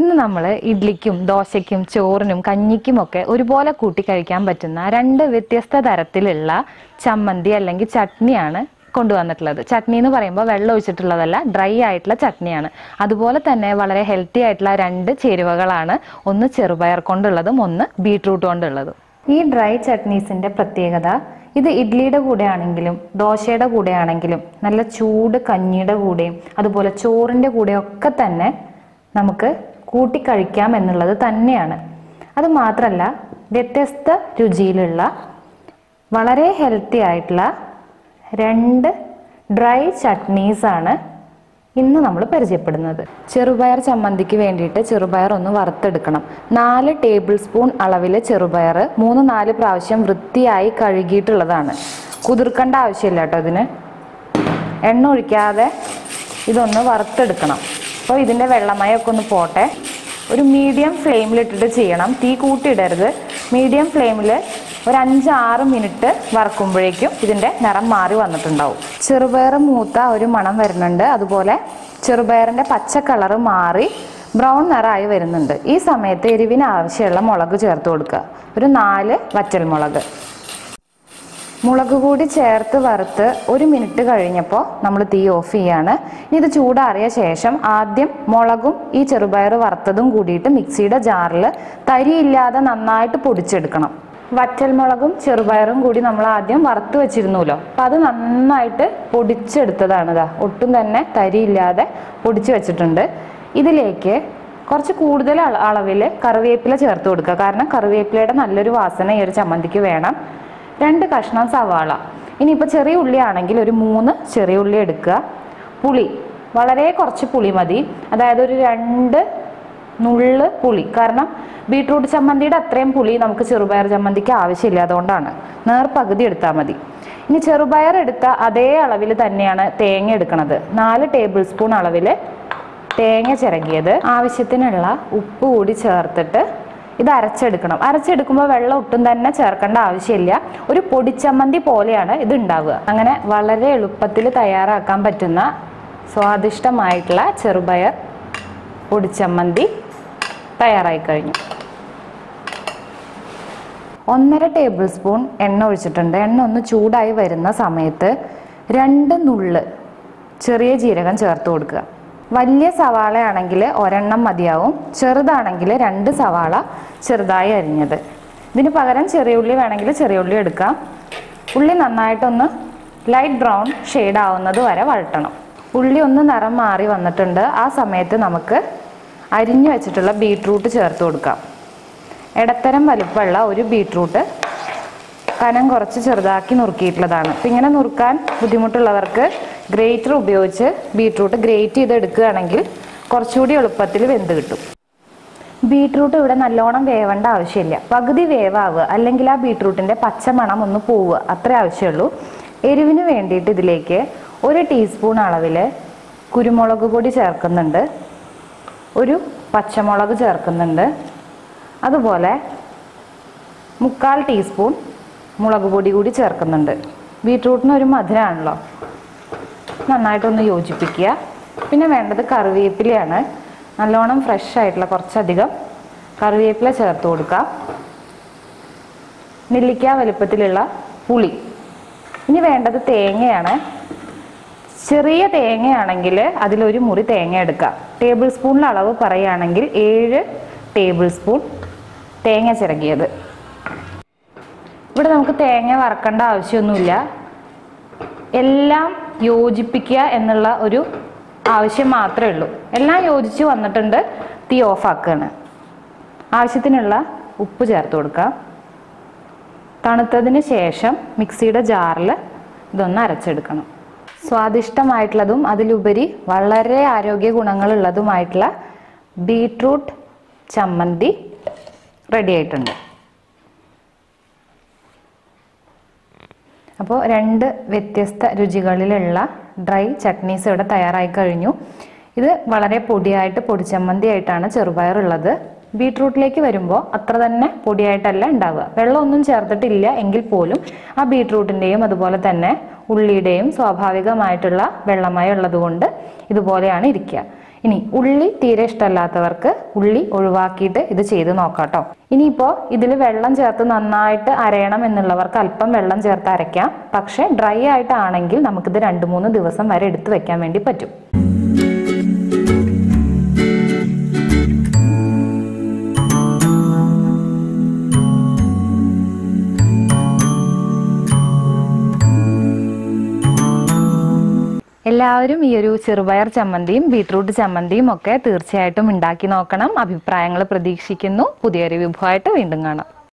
ഇന്ന് നമ്മൾ ഇഡ്ലിക്കും ദോശയ്ക്കും ചോറിനും കഞ്ഞിക്കും ഒക്കെ ഒരുപോലെ കൂട്ടി കഴിക്കാൻ പറ്റുന്ന രണ്ട് വ്യത്യസ്ത തരത്തിലുള്ള ചമ്മന്തി അല്ലെങ്കിൽ ചട്നിയാണ് കൊണ്ടുവന്നിട്ടുള്ളത് ചട്നി എന്ന് പറയുമ്പോൾ വെള്ളം ഒഴിച്ചിട്ടുള്ളതല്ല ഡ്രൈ ആയിട്ടുള്ള ചട്നിയാണ് അതുപോലെ തന്നെ വളരെ ഹെൽത്തി ആയിട്ടുള്ള രണ്ട് ചേരുവകളാണ് ഒന്ന് ചെറുപയർ കൊണ്ടുള്ളതും ഒന്ന് ബീട്രൂട്ട് കൊണ്ടുള്ളതും ഈ ഡ്രൈ ചട്നീസിന്റെ പ്രത്യേകത ഇത് ഇഡ്ലിയുടെ കൂടെ ആണെങ്കിലും ദോശയുടെ കൂടെ ആണെങ്കിലും നല്ല ചൂട് കഞ്ഞിയുടെ കൂടെയും അതുപോലെ ചോറിന്റെ കൂടെ ഒക്കെ തന്നെ നമുക്ക് കൂട്ടി കഴിക്കാം എന്നുള്ളത് തന്നെയാണ് അത് മാത്രമല്ല വ്യത്യസ്ത രുചിയിലുള്ള വളരെ ഹെൽത്തി ആയിട്ടുള്ള രണ്ട് ഡ്രൈ ചട്നീസ് ആണ് ഇന്ന് നമ്മൾ പരിചയപ്പെടുന്നത് ചെറുപയർ ചമ്മന്തിക്ക് വേണ്ടിയിട്ട് ചെറുപയർ ഒന്ന് വറുത്തെടുക്കണം നാല് ടേബിൾ സ്പൂൺ അളവിൽ ചെറുപയർ മൂന്ന് നാല് പ്രാവശ്യം വൃത്തിയായി കഴുകിയിട്ടുള്ളതാണ് കുതിർക്കേണ്ട ആവശ്യമില്ല കേട്ടോ ഇതിന് എണ്ണ ഒഴിക്കാതെ ഇതൊന്ന് വറുത്തെടുക്കണം അപ്പോൾ ഇതിൻ്റെ വെള്ളമയമൊക്കെ ഒന്ന് പോട്ടെ ഒരു മീഡിയം ഫ്ലെയിമിലിട്ടിട്ട് ചെയ്യണം തീ കൂട്ടിയിടരുത് മീഡിയം ഫ്ലെയിമിൽ ഒരു അഞ്ച് ആറ് മിനിറ്റ് വറക്കുമ്പോഴേക്കും ഇതിൻ്റെ നിറം മാറി വന്നിട്ടുണ്ടാവും ചെറുപയർ മൂത്ത ഒരു മണം വരുന്നുണ്ട് അതുപോലെ ചെറുപയറിൻ്റെ പച്ച കളറ് മാറി ബ്രൗൺ നിറമായി വരുന്നുണ്ട് ഈ സമയത്ത് എരിവിന് ആവശ്യമുള്ള മുളക് ചേർത്ത് കൊടുക്കുക ഒരു നാല് വറ്റൽമുളക് മുളക് കൂടി ചേർത്ത് വറുത്ത് ഒരു മിനിറ്റ് കഴിഞ്ഞപ്പോൾ നമ്മൾ തീ ഓഫ് ചെയ്യാണ് ഇനി ഇത് ചൂടാറിയ ശേഷം ആദ്യം മുളകും ഈ ചെറുപയർ വറുത്തതും കൂടിയിട്ട് മിക്സിയുടെ ജാറിൽ തരിയില്ലാതെ നന്നായിട്ട് പൊടിച്ചെടുക്കണം വറ്റൽമുളകും ചെറുപയറും കൂടി നമ്മൾ ആദ്യം വറുത്ത് വെച്ചിരുന്നല്ലോ അപ്പം അത് നന്നായിട്ട് പൊടിച്ചെടുത്തതാണ് ഇതാ ഒട്ടും തന്നെ തരിയില്ലാതെ പൊടിച്ച് വെച്ചിട്ടുണ്ട് ഇതിലേക്ക് കുറച്ച് കൂടുതൽ അളവിൽ കറിവേപ്പില ചേർത്ത് കൊടുക്കുക കാരണം കറിവേപ്പിലയുടെ നല്ലൊരു വാസന ഈ ഒരു ചമ്മന്തിക്ക് വേണം രണ്ട് കഷ്ണം സവാള ഇനിയിപ്പോൾ ചെറിയ ഉള്ളി ആണെങ്കിൽ ഒരു മൂന്ന് ചെറിയ ഉള്ളി എടുക്കുക പുളി വളരെ കുറച്ച് പുളി മതി അതായത് ഒരു രണ്ട് നുള്ള് പുളി കാരണം ബീട്രൂട്ട് ചമ്മന്തിയുടെ അത്രയും പുളി നമുക്ക് ചെറുപയർ ചമ്മന്തിക്ക് ആവശ്യമില്ല അതുകൊണ്ടാണ് നേർ പകുതി എടുത്താൽ മതി ഇനി ചെറുപയർ എടുത്ത അതേ അളവിൽ തന്നെയാണ് തേങ്ങ എടുക്കുന്നത് നാല് ടേബിൾ സ്പൂൺ അളവിൽ തേങ്ങ ചിരകിയത് ആവശ്യത്തിനുള്ള ഉപ്പ് കൂടി ചേർത്തിട്ട് ഇത് അരച്ചെടുക്കണം അരച്ചെടുക്കുമ്പോൾ വെള്ളം ഒട്ടും തന്നെ ചേർക്കേണ്ട ആവശ്യമില്ല ഒരു പൊടിച്ചമ്മന്തി പോലെയാണ് ഇത് ഉണ്ടാവുക അങ്ങനെ വളരെ എളുപ്പത്തിൽ തയ്യാറാക്കാൻ പറ്റുന്ന സ്വാദിഷ്ടമായിട്ടുള്ള ചെറുപയർ പൊടിച്ചമ്മന്തി തയ്യാറായി കഴിഞ്ഞു ഒന്നര ടേബിൾ സ്പൂൺ എണ്ണ ഒഴിച്ചിട്ടുണ്ട് എണ്ണ ഒന്ന് ചൂടായി വരുന്ന സമയത്ത് രണ്ട് നുള്ള് ചെറിയ ജീരകം ചേർത്ത് കൊടുക്കുക വലിയ സവാളയാണെങ്കിൽ ഒരെണ്ണം മതിയാവും ചെറുതാണെങ്കിൽ രണ്ട് സവാള ചെറുതായി അരിഞ്ഞത് ഇതിന് പകരം ചെറിയ ഉള്ളി വേണമെങ്കിൽ ചെറിയ ഉള്ളി എടുക്കാം ഉള്ളി നന്നായിട്ടൊന്ന് ലൈറ്റ് ബ്രൗൺ ഷെയ്ഡ് ആവുന്നത് വരെ വഴട്ടണം ഉള്ളി ഒന്ന് നിറം മാറി വന്നിട്ടുണ്ട് ആ സമയത്ത് നമുക്ക് അരിഞ്ഞു വെച്ചിട്ടുള്ള ബീട്രൂട്ട് ചേർത്ത് കൊടുക്കാം ഇടത്തരം വലുപ്പമുള്ള ഒരു ബീട്രൂട്ട് കനം കുറച്ച് ചെറുതാക്കി നുറുക്കിയിട്ടുള്ളതാണ് അപ്പം ഇങ്ങനെ നുറുക്കാൻ ബുദ്ധിമുട്ടുള്ളവർക്ക് ഗ്രേറ്റർ ഉപയോഗിച്ച് ബീട്രൂട്ട് ഗ്രേറ്റ് ചെയ്ത് എടുക്കുകയാണെങ്കിൽ കുറച്ചുകൂടി എളുപ്പത്തിൽ വെന്ത് കിട്ടും ബീട്രൂട്ട് ഇവിടെ നല്ലോണം വേവേണ്ട ആവശ്യമില്ല പകുതി വേവാവുക അല്ലെങ്കിൽ ആ ബീട്രൂട്ടിൻ്റെ പച്ചമണം ഒന്ന് പോവുക അത്രേ ആവശ്യമുള്ളൂ എരിവിന് വേണ്ടിയിട്ട് ഇതിലേക്ക് ഒരു ടീസ്പൂൺ അളവിൽ കുരുമുളക് പൊടി ചേർക്കുന്നുണ്ട് ഒരു പച്ചമുളക് ചേർക്കുന്നുണ്ട് അതുപോലെ മുക്കാൽ ടീസ്പൂൺ മുളക് പൊടി കൂടി ചേർക്കുന്നുണ്ട് ബീട്രൂട്ടിന് ഒരു മധുരമാണല്ലോ നന്നായിട്ടൊന്ന് യോജിപ്പിക്കുക പിന്നെ വേണ്ടത് കറിവേപ്പിലയാണ് നല്ലോണം ഫ്രഷ് ആയിട്ടുള്ള കുറച്ചധികം കറിവേപ്പില ചേർത്ത് കൊടുക്കുക നെല്ലിക്ക വലുപ്പത്തിലുള്ള പുളി ഇനി വേണ്ടത് തേങ്ങയാണ് ചെറിയ തേങ്ങയാണെങ്കിൽ അതിലൊരു മുറി തേങ്ങ എടുക്കുക ടേബിൾ സ്പൂണിൽ അളവ് പറയുകയാണെങ്കിൽ ഏഴ് ടേബിൾ സ്പൂൺ തേങ്ങ ചിരകിയത് ഇവിടെ നമുക്ക് തേങ്ങ വറക്കേണ്ട ആവശ്യമൊന്നുമില്ല എല്ലാം യോജിപ്പിക്കുക എന്നുള്ള ഒരു ആവശ്യം മാത്രമേ ഉള്ളൂ എല്ലാം യോജിച്ച് വന്നിട്ടുണ്ട് തീ ഓഫാക്കുകയാണ് ആവശ്യത്തിനുള്ള ഉപ്പ് ചേർത്ത് കൊടുക്കാം തണുത്തതിന് ശേഷം മിക്സിയുടെ ജാറിൽ ഇതൊന്ന് അരച്ചെടുക്കണം സ്വാദിഷ്ടമായിട്ടുള്ളതും അതിലുപരി വളരെ ആരോഗ്യ ഗുണങ്ങളുള്ളതുമായിട്ടുള്ള ബീട്രൂട്ട് ചമ്മന്തി റെഡി ആയിട്ടുണ്ട് അപ്പോൾ രണ്ട് വ്യത്യസ്ത രുചികളിലുള്ള ഡ്രൈ ചട്നീസ് ഇവിടെ തയ്യാറായി കഴിഞ്ഞു ഇത് വളരെ പൊടിയായിട്ട് പൊടിച്ചമ്മന്തി ആയിട്ടാണ് ചെറുപയർ ഉള്ളത് ബീട്രൂട്ടിലേക്ക് വരുമ്പോൾ അത്ര തന്നെ പൊടിയായിട്ടല്ല ഉണ്ടാവുക വെള്ളമൊന്നും ചേർത്തിട്ടില്ല എങ്കിൽ പോലും ആ ബീട്രൂട്ടിൻ്റെയും അതുപോലെ തന്നെ ഉള്ളിയുടെയും സ്വാഭാവികമായിട്ടുള്ള വെള്ളമയം ഉള്ളതുകൊണ്ട് ഇതുപോലെയാണ് ഇരിക്കുക ഇനി ഉള്ളി തീരെ ഇഷ്ടമല്ലാത്തവർക്ക് ഉള്ളി ഒഴിവാക്കിയിട്ട് ഇത് ചെയ്ത് നോക്കാം കേട്ടോ ഇനിയിപ്പോൾ ഇതിൽ വെള്ളം ചേർത്ത് നന്നായിട്ട് അരയണം എന്നുള്ളവർക്ക് അല്പം വെള്ളം ചേർത്ത് അരയ്ക്കാം പക്ഷേ ഡ്രൈ ആയിട്ടാണെങ്കിൽ നമുക്കിത് രണ്ട് മൂന്ന് ദിവസം വരെ എടുത്തു വെക്കാൻ വേണ്ടി പറ്റും എല്ലാവരും ഈ ഒരു ചെറുപയർ ചമ്മന്തിയും ബീട്രൂട്ട് ചമ്മന്തിയും ഒക്കെ തീർച്ചയായിട്ടും ഉണ്ടാക്കി നോക്കണം അഭിപ്രായങ്ങൾ പ്രതീക്ഷിക്കുന്നു പുതിയൊരു വിഭവമായിട്ട് വീണ്ടും കാണാം